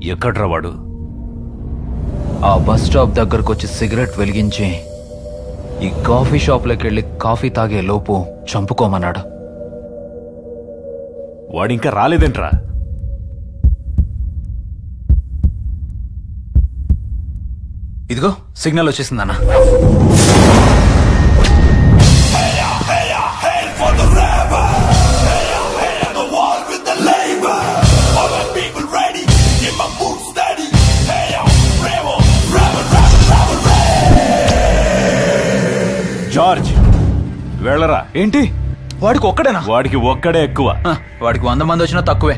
ఎక్కడ్రా వాడు ఆ బస్ స్టాప్ దగ్గరకు వచ్చి సిగరెట్ వెలిగించి ఈ కాఫీ షాప్లోకి వెళ్ళి కాఫీ తాగే లోపు చంపుకోమన్నాడు వాడింకా రాలేదేంట్రా ఇదిగో సిగ్నల్ వచ్చేసిందన్న జార్జ్ వెళ్ళరా ఏంటి వాడికి ఒక్కడేనా వాడికి ఒక్కడే ఎక్కువ హ, వాడికి వంద మంది వచ్చినా తక్కువే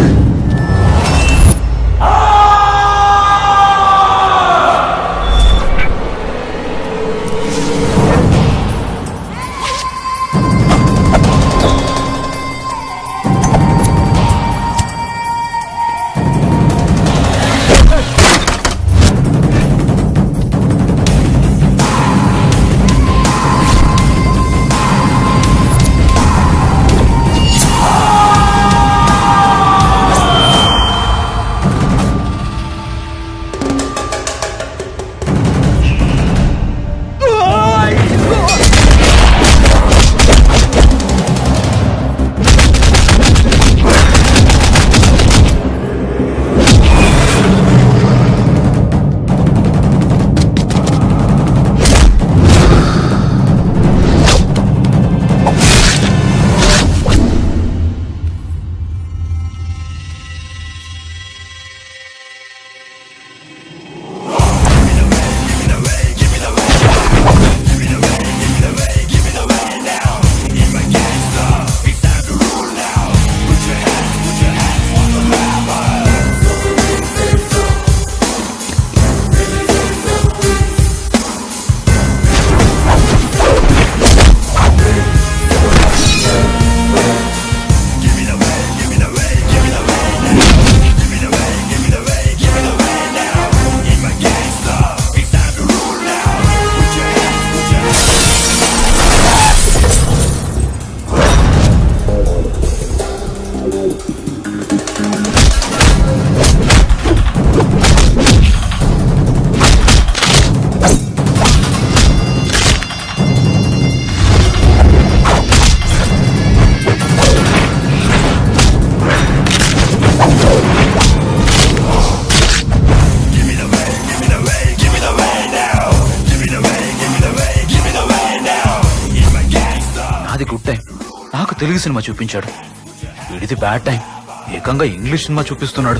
నాది గుడ్ టైం నాకు తెలుగు సినిమా చూపించాడు వీడిది బ్యాడ్ టైం ఏకంగా ఇంగ్లీష్ సినిమా చూపిస్తున్నాడు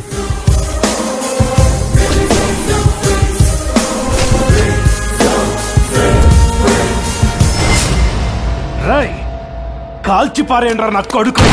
రాయ్ కాల్చి పారేయండ్రా నా కొడుకు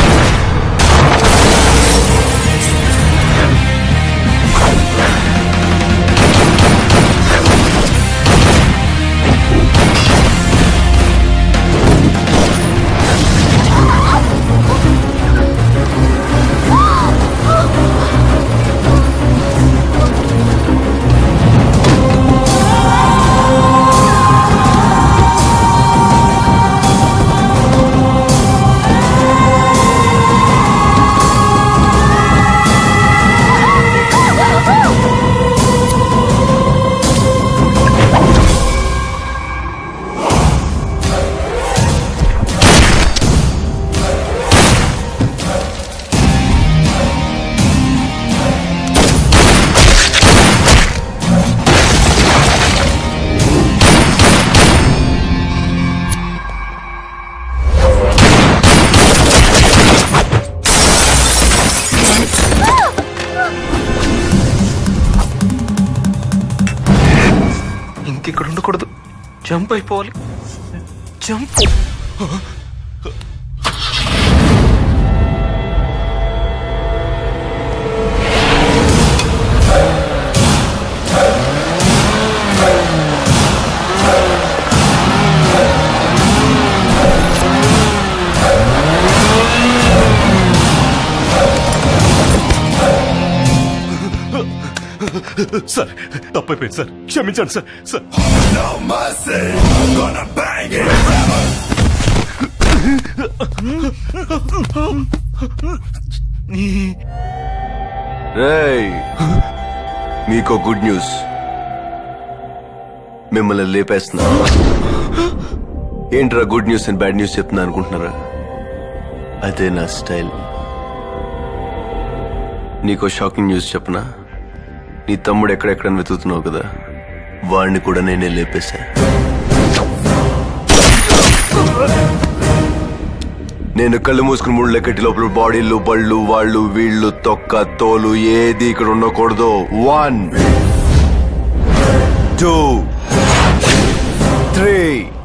ఇంకిక్కడ ఉండకూడదు జంప్ అయిపోవాలి జంప్ సార్ తప్పైపోయింది సార్ క్షమించండి సార్ సార్ రేయ్ మీకో గుడ్ న్యూస్ మిమ్మల్ని లేపేస్తున్నా ఏంట్రా good news and bad news చెప్తున్నా అనుకుంటున్నారా అదే నా స్టైల్ నీకో షాకింగ్ న్యూస్ చెప్పనా నీ తమ్ముడు ఎక్కడెక్కడ వెతుకుతున్నావు కదా వాడిని కూడా నేనే లేపేశా నేను కళ్ళు మూసుకుని మూడు లెక్కటి లోపల బాడీలు బళ్ళు వాళ్ళు వీళ్ళు తొక్క తోలు ఏది ఇక్కడ ఉండకూడదు వన్ టూ త్రీ